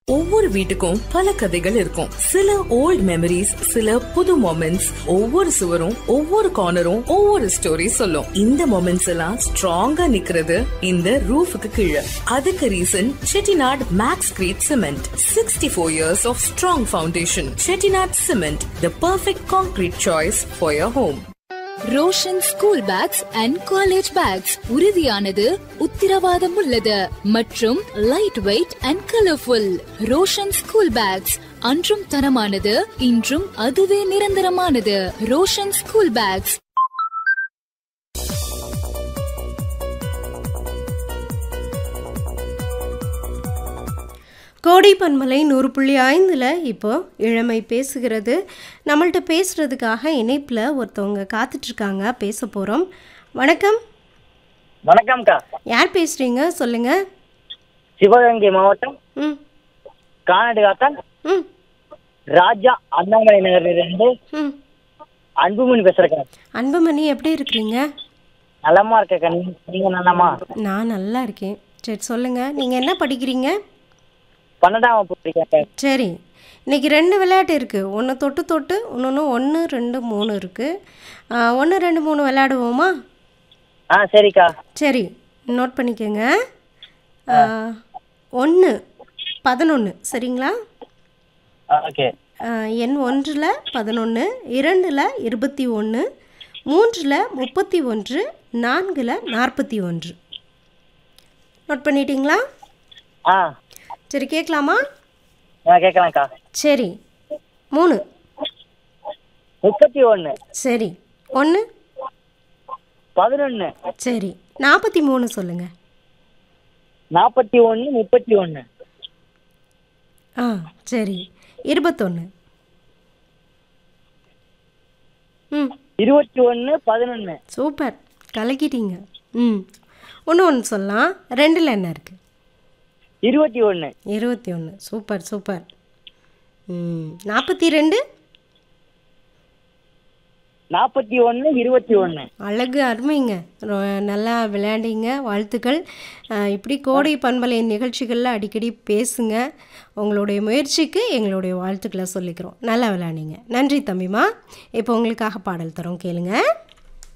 ஒவ்வொரு வீட்டுக்கும் பல கதைகள் இருக்கும் சில ஓல்ட் மெமரிஸ் சில புது மொமெண்ட்ஸ் ஒவ்வொரு சுவரும் ஒவ்வொரு கார்னரும் ஒவ்வொரு ஸ்டோரி சொல்லும் இந்த மொமெண்ட்ஸ் எல்லாம் ஸ்ட்ராங்கா நிக்கிறது இந்த ரூஃபுக்கு கீழே அதுக்கு reason Chettinad Maxcrete cement sixty four years of strong foundation Chettinad cement the perfect concrete choice for your home Roshan school bags and college bags உறுதியானது உத்திரவாதம் உள்ளது மற்றும் light weight and colourful Roshan school bags அன்றும் தரமானது இன்றும் அதுவே நிரந்தரமானது ரோஷன் ஸ்கூல் பேக்ஸ் கோடை பன்மலை நூறு புள்ளி ஐந்தில் இப்போ இளமை பேசுகிறது நம்மள்ட்ட பேசுகிறதுக்காக இணைப்பில் ஒருத்தவங்க காத்துட்ருக்காங்க பேச போகிறோம் வணக்கம் வணக்கம்க்கா யார் பேசுகிறீங்க சொல்லுங்கள் சிவகங்கை மாவட்டம் ம் கானாடு காத்தான் ம் ராஜா அண்ணாமலை நகரிலிருந்து ம் அன்புமணி பேசுறேக்கா அன்புமணி எப்படி இருக்கிறீங்க நலமா இருக்கக்கா நீ- நீங்க நலமா நான் நல்லா இருக்கேன் சரி சொல்லுங்கள் நீங்கள் என்ன படிக்கிறீங்க பன்னெண்டாம் வகுப்பு படிக்கிறேன் சரி இன்னைக்கு ரெண்டு விளையாட்டு இருக்குது ஒன்று தொட்டு தொட்டு இன்னொன்று ஒன்று ரெண்டு மூணு இருக்குது ஒன்று ரெண்டு மூணு விளையாடுவோமா ஆ சரிக்கா சரி நோட் பண்ணிக்கோங்க ஒன்று பதினொன்று சரிங்களா ஓகே ஆஹ், எண் ஒன்றில் பதினொன்று இரண்டில் இருபத்தி ஒன்று மூன்றில் முப்பத்தி ஒன்று நான்கில் நாற்பத்தி ஒன்று நோட் பண்ணிட்டீங்களா ஆ சரி கேட்கலாமா நான் கேட்கலாம்க்கா சரி மூணு முப்பத்தி ஒன்று சரி ஒன்று பதினொன்று சரி நாற்பத்தி மூணு சொல்லுங்கள் நாற்பத்தி ஒன்று முப்பத்தி ஒன்று ஆ சரி இருபத்தொன்று ம் இருபத்தி ஒன்று பதினொன்று சூப்பர் கலக்கிட்டீங்க ம் ஒன்று ஒன்று சொல்லலாம் ரெண்டில் என்ன இருக்குது இருபத்தி ஒன்று இருபத்தி ஒன்று சூப்பர் சூப்பர் ம் நாற்பத்தி ரெண்டு நாற்பத்தி ஒன்று இருபத்தி ஒன்று அழகு அருமைங்க ரொ- நல்லா விளையாண்டீங்க வாழ்த்துக்கள் அஹ், இப்படி கோடை பண்பலை நிகழ்ச்சிகளில் அடிக்கடி பேசுங்க உங்களுடைய முயற்சிக்கு எங்களுடைய வாழ்த்துக்களை சொல்லிக்கிறோம் நல்லா விளையாண்டீங்க நன்றி தம்பிமா இப்போ உங்களுக்காக பாடல் தரோம் கேளுங்க